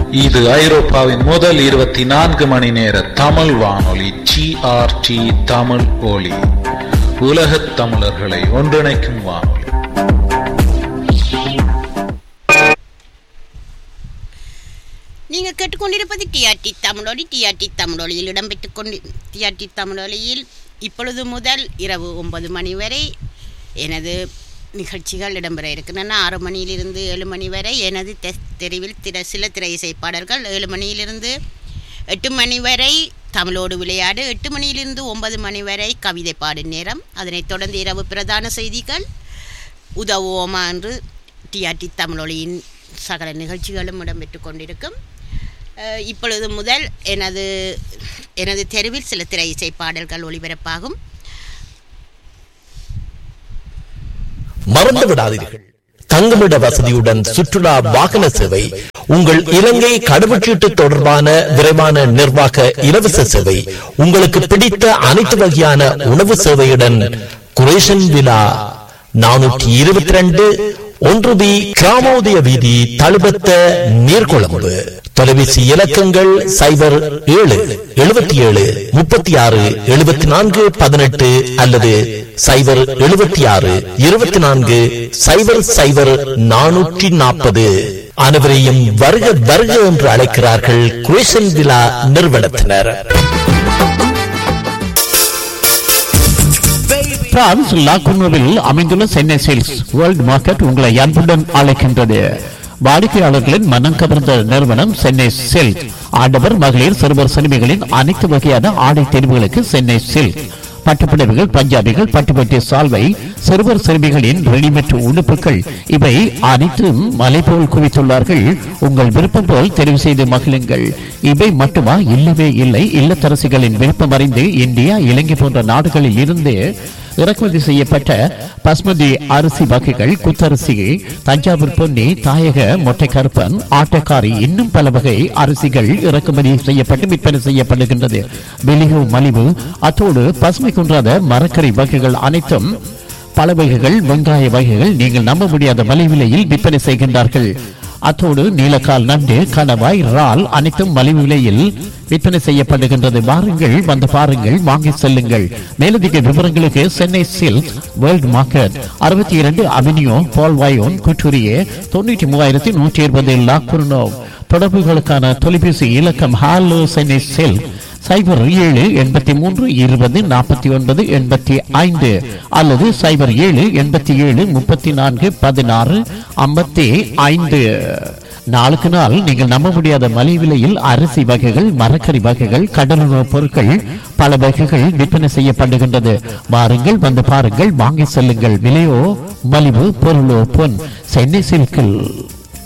இது ஐரோப்பாவின் முதல் இருபத்தி நான்கு மணி நேர தமிழ் வானொலி ஜிஆர்டி தமிழ் ஒலி உலகத் தமிழர்களை ஒன்றிணைக்கும் வானொலி நீங்கள் கேட்டுக்கொண்டிருப்பது டிஆர்டி தமிழொலி டிஆர்டி தமிழொலியில் இடம்பெற்றுக் கொண்டு டிஆர்டி தமிழொலியில் இப்பொழுது முதல் இரவு ஒன்பது மணி வரை எனது நிகழ்ச்சிகள் இடம்பெற இருக்கின்றன ஆறு மணியிலிருந்து ஏழு மணி வரை எனது தெ- தெருவில் திர சில திரை இசைப்பாடல்கள் ஏழு மணியிலிருந்து எட்டு மணி வரை தமிழோடு விளையாடு எட்டு மணியிலிருந்து ஒன்பது மணி வரை கவிதை பாடும் நேரம் அதனைத் தொடர்ந்து இரவு பிரதான செய்திகள் உதவுவோமா என்று டிஆர்டி தமிழொலியின் சகல நிகழ்ச்சிகளும் இடம்பெற்று கொண்டிருக்கும் அஹ், இப்பொழுது முதல் எனது எனது தெருவில் சில திரை இசை பாடல்கள் ஒளிபரப்பாகும் மறந்து விடாதீர்கள் தங்குமிட வசதியுடன் சுற்றுலா வாகன சேவை உங்கள் இலங்கை கடவுச்சீட்டு தொடர்பான விரைவான நிர்வாக இலவச சேவை உங்களுக்கு பிடித்த அனைத்து வகையான உணவு சேவையுடன் குரேஷன் விழா நானூற்றி இருபத்தி ரெண்டு ஒன்று பி கிராமோதய வீதி தழுபத்த நீர்கொழும்பு தொலைபேசி இலக்கங்கள் சைபர் ஏழு எழுபத்தி ஏழு முப்பத்தி ஆறு எழுபத்தி நான்கு பதினெட்டு அல்லது சைபர் எழுபத்தி ஆறு இருபத்தி நான்கு சைபர் சைபர் நானூற்றி நாற்பது அனைவரையும் வருக வருக என்று அழைக்கிறார்கள் குரேஷன் விழா நிறுவனத்தினர் பிரான்ஸ் லாகுனோவில் அமைந்துள்ள சென்னை சேல்ஸ் வேர்ல்ட் மார்க்கெட் உங்களை அன்புடன் அழைக்கின்றது வாடிக்கையாளர்களின் மனம் கவர்ந்த நிறுவனம் சென்னை சில்க் ஆடவர் மகளிர் சிறுவர் சிறுமிகளின் அனைத்து வகையான ஆடை தெரிவுகளுக்கு சென்னை சில்க் பட்டுப்புடவைகள் பஞ்சாபிகள் பட்டுப்பட்டி சால்வை சிறுவர் சிறுமிகளின் ரெடிமேட் உடுப்புகள் இவை அனைத்தும் மலை போல் குவித்துள்ளார்கள் உங்கள் விருப்பம் போல் தெரிவு செய்து மகிழுங்கள் இவை மட்டுமா இல்லவே இல்லை இல்லத்தரசிகளின் விருப்பம் அறிந்து இந்தியா இலங்கை போன்ற நாடுகளில் இருந்து இறக்குமதி செய்யப்பட்ட பஸ்மதி அரிசி வகைகள் குத்தரிசி தஞ்சாவூர் பொன்னி தாயக மொட்டை கருப்பன் ஆட்டக்காரி இன்னும் பல வகை அரிசிகள் இறக்குமதி செய்யப்பட்டு விற்பனை செய்யப்படுகின்றது வெளியோ மலிவு அத்தோடு பசுமை குன்றாத மரக்கறி வகைகள் அனைத்தும் பல வகைகள் வெங்காய வகைகள் நீங்கள் நம்ப முடியாத மலிவிலையில் விற்பனை செய்கின்றார்கள் அத்தோடு நீலக்கால் நண்டு கணவாய் இறால் அனைத்தும் மலிவு விலையில் விற்பனை செய்யப்படுகின்றது வாருங்கள் வந்து பாருங்கள் வாங்கி செல்லுங்கள் மேலதிக விவரங்களுக்கு சென்னை சில்க் வேர்ல்ட் மார்க்கெட் அறுபத்தி இரண்டு அவென்யூ பால்வாயோன் குற்றூரியே தொண்ணூற்றி மூவாயிரத்தி நூற்றி இருபது லாக்குர்னோ தொடர்புகளுக்கான தொலைபேசி இலக்கம் ஹாலோ சென்னை சில்க் சைபர் ஏழு எண்பத்தி மூன்று இருபது நாற்பத்தி ஒன்பது எண்பத்தி ஐந்து அல்லது சைபர் ஏழு எண்பத்தி ஏழு முப்பத்தி நான்கு பதினாறு ஐம்பத்தி ஐந்து நாளுக்கு நாள் நீங்கள் நம்ப முடியாத மலிவு விலையில் அரிசி வகைகள் மரக்கறி வகைகள் கடலுணவுப் பொருட்கள் பல வகைகள் விற்பனை செய்யப்படுகின்றது வாருங்கள் வந்து பாருங்கள் வாங்கி செல்லுங்கள் விலையோ மலிவு பொருளோ பொன் சென்னை சில்கில்